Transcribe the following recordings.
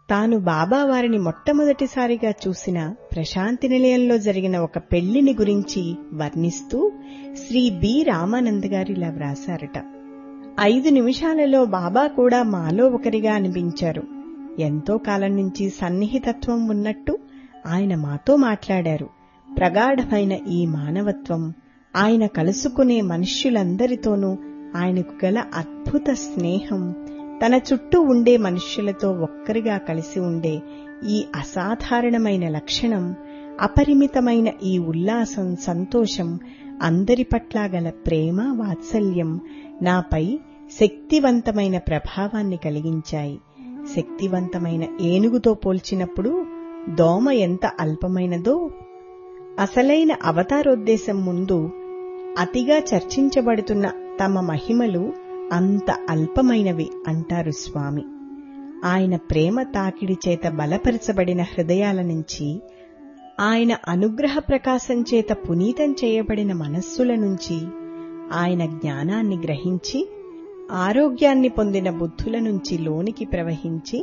తాను బాబా వారిని మొట్టమొదటిసారిగా చూసిన ప్రశాంతి నిలయంలో జరిగిన ఒక పెళ్లిని గురించి వర్ణిస్తూ శ్రీ బి రామానంద్ గారు ఇలా వ్రాసారట ఐదు నిమిషాలలో బాబా కూడా మాలో ఒకరిగా అనిపించారు ఎంతో కాలం నుంచి సన్నిహితత్వం ఉన్నట్టు ఆయన మాతో మాట్లాడారు ప్రగాఢమైన ఈ మానవత్వం ఆయన కలుసుకునే మనుష్యులందరితోనూ ఆయనకు గల అద్భుత స్నేహం తన చుట్టూ ఉండే మనుష్యులతో ఒక్కరిగా కలిసి ఉండే ఈ అసాధారణమైన లక్షణం అపరిమితమైన ఈ ఉల్లాసం సంతోషం అందరి పట్ల గల ప్రేమ వాత్సల్యం నాపై శక్తివంతమైన ప్రభావాన్ని కలిగించాయి శక్తివంతమైన ఏనుగుతో పోల్చినప్పుడు దోమ ఎంత అల్పమైనదో అసలైన అవతారోద్దేశం ముందు అతిగా చర్చించబడుతున్న తమ మహిమలు అంత అల్పమైనవి అంటారు స్వామి ఆయన ప్రేమ తాకిడి చేత బలపరచబడిన హృదయాల నుంచి ఆయన అనుగ్రహ ప్రకాశం చేత పునీతం చేయబడిన మనస్సుల నుంచి ఆయన జ్ఞానాన్ని గ్రహించి ఆరోగ్యాన్ని పొందిన బుద్ధుల నుంచి లోనికి ప్రవహించి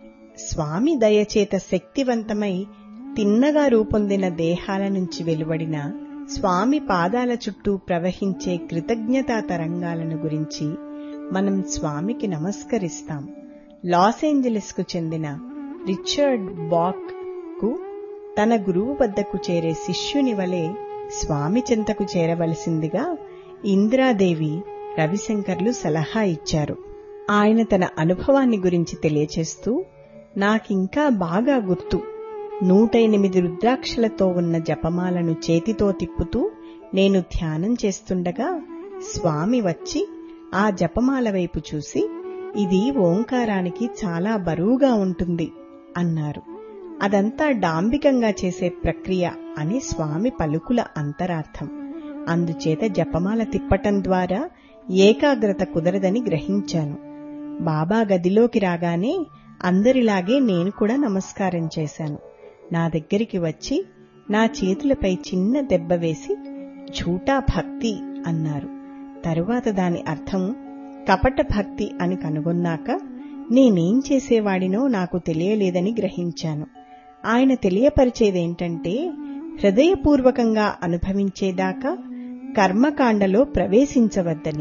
స్వామి దయచేత శక్తివంతమై తిన్నగా రూపొందిన దేహాల నుంచి వెలువడిన స్వామి పాదాల చుట్టూ ప్రవహించే కృతజ్ఞతా తరంగాలను గురించి మనం స్వామికి నమస్కరిస్తాం లాస్ ఏంజలిస్ కు చెందిన రిచర్డ్ బాక్ కు తన గురువు వద్దకు చేరే శిష్యుని వలె స్వామి చెంతకు చేరవలసిందిగా ఇందిరాదేవి రవిశంకర్లు సలహా ఇచ్చారు ఆయన తన అనుభవాన్ని గురించి తెలియచేస్తూ నాకింకా బాగా గుర్తు నూట ఎనిమిది రుద్రాక్షలతో ఉన్న జపమాలను చేతితో తిప్పుతూ నేను ధ్యానం చేస్తుండగా స్వామి వచ్చి ఆ జపమాల వైపు చూసి ఇది ఓంకారానికి చాలా బరువుగా ఉంటుంది అన్నారు అదంతా డాంబికంగా చేసే ప్రక్రియ అని స్వామి పలుకుల అంతరార్థం అందుచేత జపమాల తిప్పటం ద్వారా ఏకాగ్రత కుదరదని గ్రహించాను బాబా గదిలోకి రాగానే అందరిలాగే నేను కూడా నమస్కారం చేశాను నా దగ్గరికి వచ్చి నా చేతులపై చిన్న దెబ్బ వేసి ఝూటా భక్తి అన్నారు తరువాత దాని అర్థం కపట భక్తి అని కనుగొన్నాక నేనేం చేసేవాడినో నాకు తెలియలేదని గ్రహించాను ఆయన తెలియపరిచేదేంటంటే హృదయపూర్వకంగా అనుభవించేదాకా కర్మకాండలో ప్రవేశించవద్దని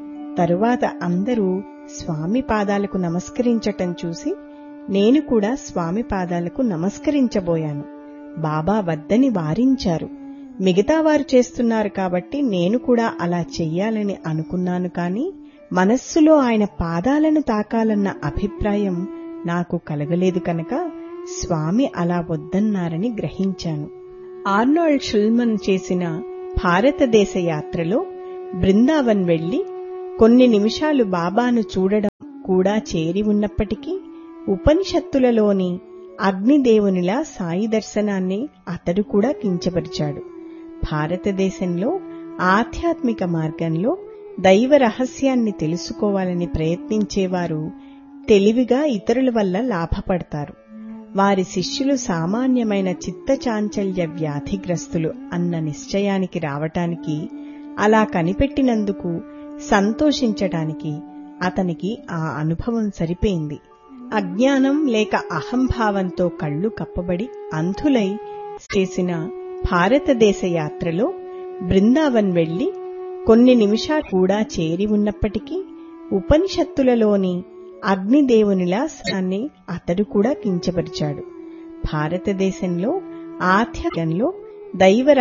తరువాత అందరూ స్వామి పాదాలకు నమస్కరించటం చూసి నేను కూడా స్వామి పాదాలకు నమస్కరించబోయాను బాబా వద్దని వారించారు మిగతా వారు చేస్తున్నారు కాబట్టి నేను కూడా అలా చెయ్యాలని అనుకున్నాను కాని మనస్సులో ఆయన పాదాలను తాకాలన్న అభిప్రాయం నాకు కలగలేదు కనుక స్వామి అలా వద్దన్నారని గ్రహించాను ఆర్నాల్డ్ షుల్మన్ చేసిన భారతదేశ యాత్రలో బృందావన్ వెళ్లి కొన్ని నిమిషాలు బాబాను చూడడం కూడా చేరి ఉన్నప్పటికీ ఉపనిషత్తులలోని అగ్నిదేవునిలా సాయి దర్శనాన్ని అతడు కూడా కించపరిచాడు భారతదేశంలో ఆధ్యాత్మిక మార్గంలో దైవ రహస్యాన్ని తెలుసుకోవాలని ప్రయత్నించేవారు తెలివిగా ఇతరుల వల్ల లాభపడతారు వారి శిష్యులు సామాన్యమైన చిత్తచాంచల్య వ్యాధిగ్రస్తులు అన్న నిశ్చయానికి రావటానికి అలా కనిపెట్టినందుకు సంతోషించటానికి అతనికి ఆ అనుభవం సరిపోయింది అజ్ఞానం లేక అహంభావంతో కళ్ళు కప్పబడి అంధులై చేసిన భారతదేశ యాత్రలో బృందావన్ వెళ్లి కొన్ని నిమిషాలు కూడా చేరి ఉన్నప్పటికీ ఉపనిషత్తులలోని అగ్నిదేవునిలా స్నాన్ని అతడు కూడా కించపరిచాడు భారతదేశంలో ఆధ్యాత్మికంలో దైవ